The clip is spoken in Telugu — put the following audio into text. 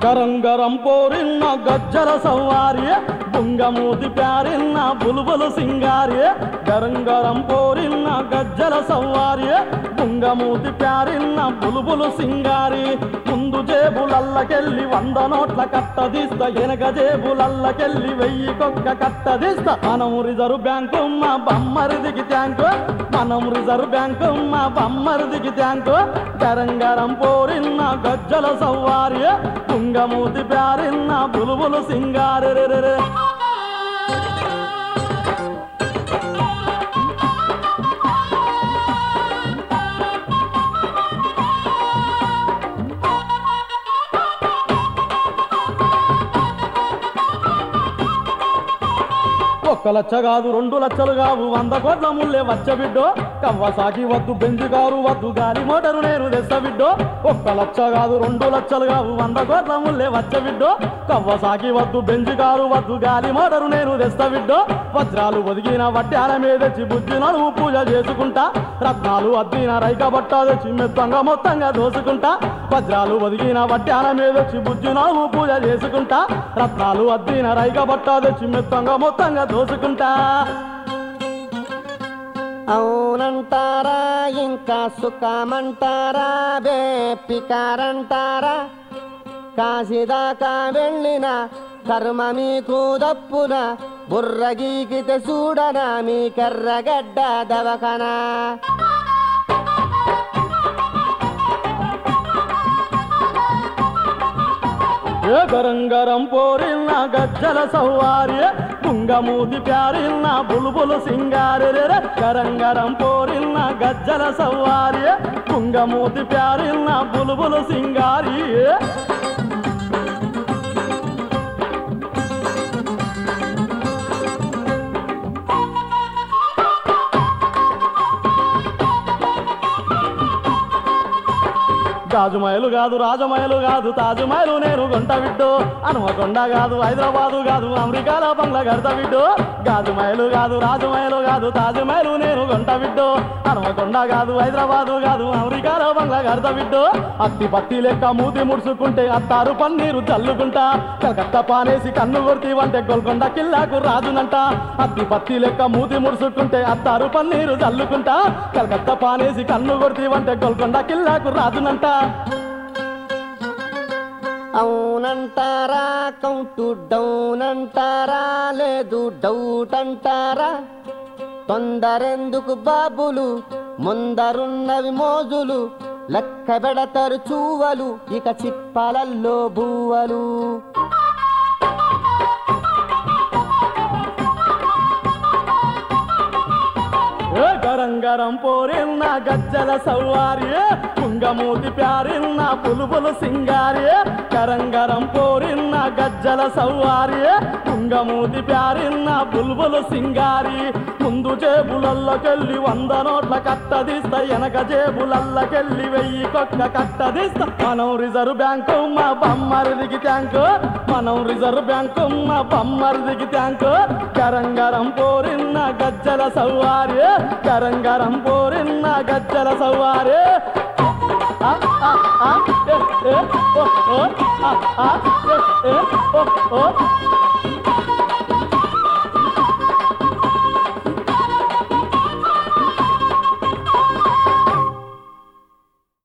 గరం గరం పోరిన్న గజ్జల సవ్వారి బుంగమూతి ప్యారిన్న బులుబులు సింగారి గరం గరం పోరిన్న గజ్జల సవ్వారి బుంగమూతి ప్యారిన్న బులుబులు సింగారి ముందు జేబులల్లకెళ్ళి వంద నోట్ల కట్టదీస్త వెనక జేబులల్లకెళ్ళి వెయ్యి కొక్క కట్టదీస్త మనం రిజర్వ్ బ్యాంకు మా బమ్మరిదికి ట్యాంకు మనం రిజర్వ్ బ్యాంకు మా బమ్మరిదికి ట్యాంకు గరం గరం పోరిన్న గజ్జల సవ్వారి తుంగమూతి ప్యారిన్న బులుబులు సింగారి రే రే రే. ఒక్క లక్ష కాదు రెండు లక్షలు కావు వంద కోట్ల ముల్లే వచ్చ బిడ్డో కవ్వసాకి వద్దు బెంజు కారు వద్దు గాలి మోటారు నేను తెస్త బిడ్డో ఒక్క లక్ష కాదు రెండు లక్షలు కావు వంద కోట్ల ముల్లే వచ్చ బిడ్డో కవ్వసాకి వద్దు బెంజు కారు వద్దు గాలి మోటారు నేను తెస్త బిడ్డో వజ్రాలు ఒదిగిన వడ్డాల మీద తెచ్చి బుద్ధి నడుము పూజ చేసుకుంటా రత్నాలు అద్దిన రైక బట్ట తెచ్చి మెత్తంగా మొత్తంగా దోసుకుంటా వజ్రాలు ఒదిగిన వడ్డాల మీద తెచ్చి బుద్ధి నడుము పూజ చేసుకుంటా రత్నాలు అద్దిన రైక బట్ట తెచ్చి మెత్తంగా మొత్తంగా దోసుకుంటా అవునంటారా ఇంకా సుఖమంటారా బేపికారంటారా కాశీదాకా వెళ్ళిన కర్మ మీకు దప్పున బుర్రగీకితే చూడనా మీ కర్రగడ్డ దవకనా ఏ గరం గరం పోరిన్న గజ్జల సవ్వారి తుంగమూతి ప్యారిన్న బుల్బులు సింగారి రే రే. గరం గరం పోరిన్న గజ్జల సవ్వారి తుంగమూతి ప్యారిన్న బుల్బులు సింగారి గాజుమయలు కాదు రాజమయలు కాదు తాజుమయలు నేను గొంట విడ్డు హనుమకొండ కాదు హైదరాబాదు కాదు అమెరికాలో బంగ్లా గడత విడ్డు గాజుమయలు కాదు రాజమయలు కాదు తాజుమయలు నేను గొంట విడ్డు హనుమకొండ కాదు హైదరాబాదు కాదు అమెరికాలో బంగ్లా గడత విడ్డు అత్తి పత్తి లెక్క మూతి ముడుచుకుంటే అత్తారు పన్నీరు చల్లుకుంటా కలకత్తా పానేసి కన్ను కొడితే వంటే గోల్కొండ కిల్లాకు రాజునంట అత్తి పత్తి లెక్క మూతి ముడుచుకుంటే అత్తారు పన్నీరు చల్లుకుంటా కలకత్తా పానేసి కన్ను కొడితే వంటే గోల్కొండ కిల్లాకు రాజునంట అవునంటారా కౌంటు డౌన్ అంటారా లేదు డౌట్ అంటారా తొందరెందుకు బాబులు ముందరున్నవి మోజులు లెక్క పెడతారు చూవలు ఇక చిప్పలల్లో బువ్వలు ఏ గరం గరం పోరిన్న గజ్జల సవ్వారి కుంగమూతి ప్యారిన్న పులుపులు సింగారి గరం గరం పోరిన్న గజ్జల సవ్వారి కుంగమూతి ప్యారిన్న బుల్బులు సింగారి ముందు జేబులల్లకెళ్ళి వంద నోట్ల కట్టదీస్తా వెనక జేబులల్లకెళ్ళి వెయ్యి కొక్క కట్టదీస్తా మనం రిజర్వ్ బ్యాంకు మా బమ్మరిదికి ట్యాంకు మనం రిజర్వ్ బ్యాంకు మా బమ్మరిదికి ట్యాంకు గరం గరం పోరిన్న గజ్జల సవ్వారి గరం గరం పోరిన్న గజ్జల సవ్వారి ఆ, ఆ, ఆ, ఏ, ఏ, ఓ, ఓ, ఆ, ఆ, ఏ, ఏ, ఓ, ఓ.